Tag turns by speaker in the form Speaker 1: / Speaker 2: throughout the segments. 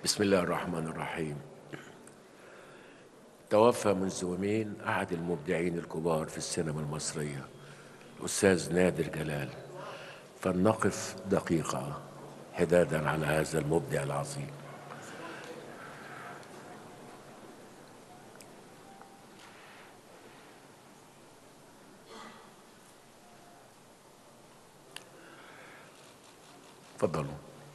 Speaker 1: بسم الله الرحمن الرحيم توفى منذ يومين أحد المبدعين الكبار في السينما المصرية الأستاذ نادر جلال فلنقف دقيقة حدادا على هذا المبدع العظيم تفضلوا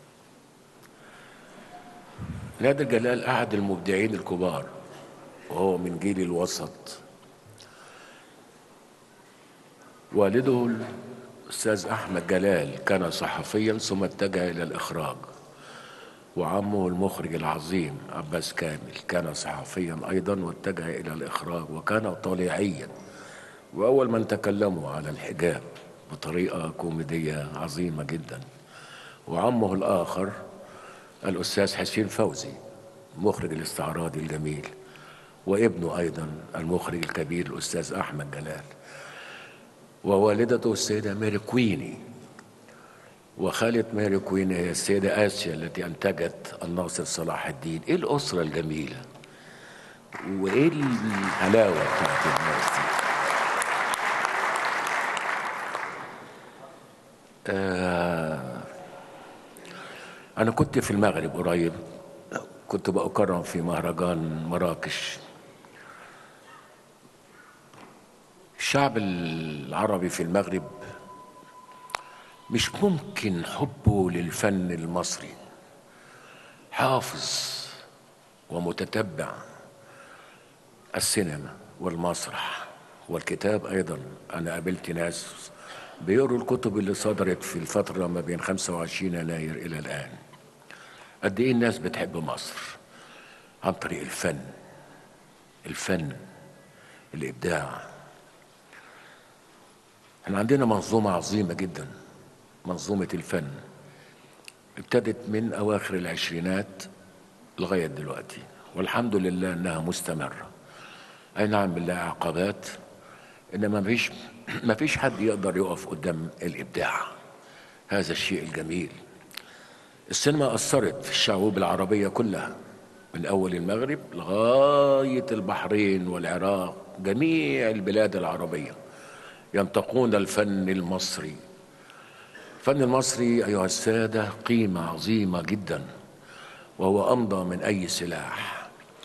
Speaker 1: نادر جلال أحد المبدعين الكبار وهو من جيل الوسط والده الأستاذ أحمد جلال كان صحفيا ثم اتجه إلى الإخراج وعمه المخرج العظيم عباس كامل كان صحفيا أيضا واتجه إلى الإخراج وكان طالعيا وأول من تكلموا على الحجاب بطريقة كوميدية عظيمة جدا وعمه الآخر الأستاذ حسين فوزي مخرج الاستعراضي الجميل وابنه أيضا المخرج الكبير الأستاذ أحمد جلال ووالدته السيدة ماري كويني وخالة ماري كويني هي السيدة آسيا التي أنتجت الناصر صلاح الدين إيه الأسرة الجميلة وإيه الحلاوة بتاعت الناس دي آه أنا كنت في المغرب قريب كنت بأكرم في مهرجان مراكش الشعب العربي في المغرب مش ممكن حبه للفن المصري حافظ ومتتبع السينما والمسرح والكتاب أيضا أنا قابلت ناس بيقروا الكتب اللي صدرت في الفترة ما بين 25 يناير إلى الآن قد إيه الناس بتحب مصر عن طريق الفن الفن الإبداع احنا عندنا منظومة عظيمة جدا منظومة الفن ابتدت من أواخر العشرينات لغاية دلوقتي والحمد لله إنها مستمرة أي نعم بالله عقبات إنما ما فيش ما فيش حد يقدر يقف قدام الإبداع هذا الشيء الجميل السينما أثرت في الشعوب العربية كلها من أول المغرب لغاية البحرين والعراق جميع البلاد العربية ينتقون الفن المصري الفن المصري أيها السادة قيمة عظيمة جدا وهو أمضى من أي سلاح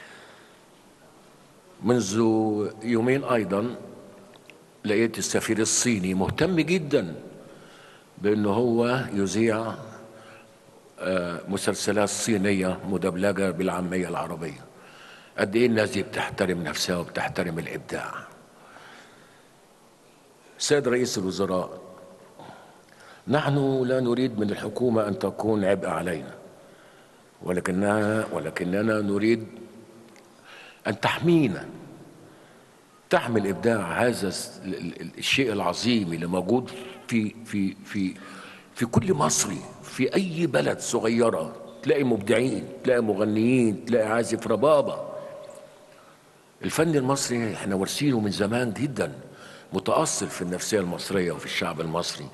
Speaker 1: منذ يومين أيضا لقيت السفير الصيني مهتم جدا بأنه هو يذيع مسلسلات صينية مدبلجة بالعامية العربية قد إيه الناس دي بتحترم نفسها وبتحترم الإبداع سيد رئيس الوزراء نحن لا نريد من الحكومة أن تكون عبء علينا ولكنها ولكننا نريد أن تحمينا تحمي الإبداع هذا الشيء العظيم اللي موجود في في في في كل مصري في أي بلد صغيرة تلاقي مبدعين تلاقي مغنيين تلاقي عازف ربابة الفن المصري احنا وارثينه من زمان جدا متأصل في النفسية المصرية وفي الشعب المصري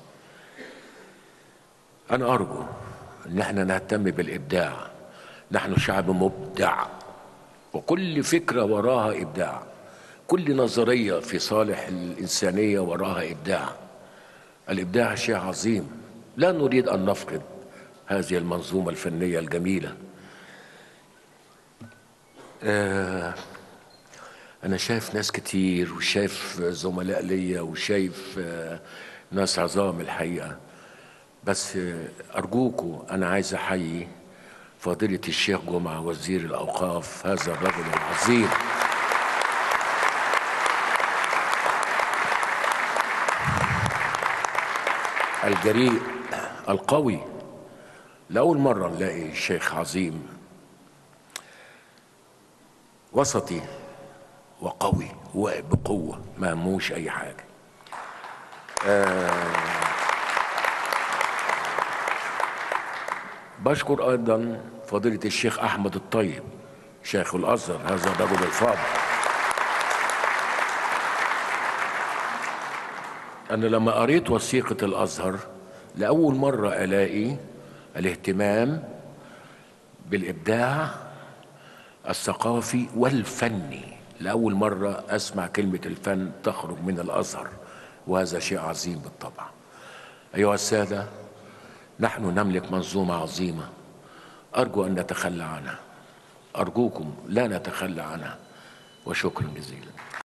Speaker 1: أنا أرجو أن احنا نهتم بالإبداع نحن شعب مبدع وكل فكرة وراها إبداع كل نظرية في صالح الإنسانية وراها إبداع الإبداع شيء عظيم لا نريد أن نفقد هذه المنظومة الفنية الجميلة آه أنا شايف ناس كتير وشايف زملاء ليا وشايف آه ناس عظام الحقيقة بس آه أرجوكوا أنا عايز أحيي فضيلة الشيخ جمعة وزير الأوقاف هذا الرجل العظيم الجريء القوي لأول مرة نلاقي شيخ عظيم وسطي وقوي وبقوة ما هموش أي حاجة آه بشكر أيضا فضيلة الشيخ أحمد الطيب شيخ الأزهر هذا الرجل الفاضل أنا لما قريت وثيقة الأزهر لأول مرة ألاقي الاهتمام بالابداع الثقافي والفني لاول مره اسمع كلمه الفن تخرج من الازهر وهذا شيء عظيم بالطبع ايها الساده نحن نملك منظومه عظيمه ارجو ان نتخلى عنها ارجوكم لا نتخلى عنها وشكرا جزيلا